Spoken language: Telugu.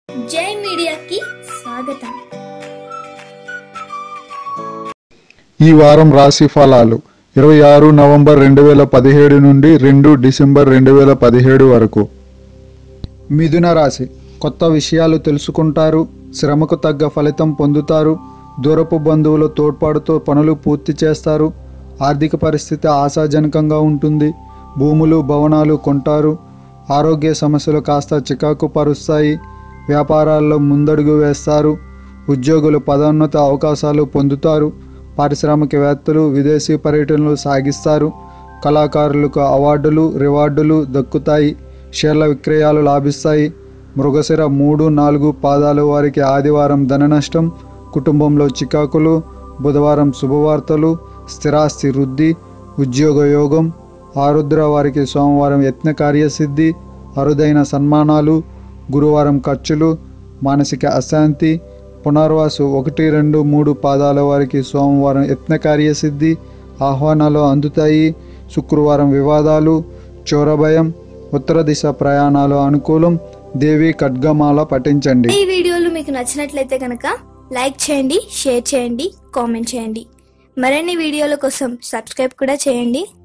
జై మీడియాకి స్వాగతం ఈ వారం రాశి ఫలాలు ఇరవై ఆరు నవంబర్ రెండు వేల పదిహేడు నుండి రెండు డిసెంబర్ రెండు వేల పదిహేడు వరకు మిథున రాశి కొత్త విషయాలు తెలుసుకుంటారు శ్రమకు తగ్గ ఫలితం పొందుతారు దూరపు బంధువుల తోడ్పాటుతో పనులు పూర్తి చేస్తారు ఆర్థిక పరిస్థితి ఆశాజనకంగా ఉంటుంది భూములు భవనాలు కొంటారు ఆరోగ్య సమస్యలు కాస్త చికాకు పరుస్తాయి వ్యాపారాల్లో ముందడుగు వేస్తారు ఉద్యోగులు పదోన్నత అవకాశాలు పొందుతారు పారిశ్రామికవేత్తలు విదేశీ పర్యటనలు సాగిస్తారు కళాకారులకు అవార్డులు రివార్డులు దక్కుతాయి షేర్ల విక్రయాలు లాభిస్తాయి మృగశిర మూడు నాలుగు పాదాల వారికి ఆదివారం ధన నష్టం కుటుంబంలో చికాకులు బుధవారం శుభవార్తలు స్థిరాస్తి వృద్ధి ఉద్యోగ యోగం ఆరుద్ర వారికి సోమవారం యత్న కార్యసిద్ధి అరుదైన సన్మానాలు గురువారం ఖర్చులు మానసిక అశాంతి పునర్వాసు ఒకటి రెండు మూడు పాదాల వారికి సోమవారం యత్న కార్యసిద్ధి ఆహ్వానాలు అందుతాయి శుక్రవారం వివాదాలు చోరభయం ఉత్తర దిశ ప్రయాణాలు అనుకూలం దేవి ఖడ్గమాల పఠించండి ఈ వీడియోలు మీకు నచ్చినట్లయితే కనుక లైక్ చేయండి షేర్ చేయండి కామెంట్ చేయండి మరిన్ని వీడియోల కోసం సబ్స్క్రైబ్ కూడా చేయండి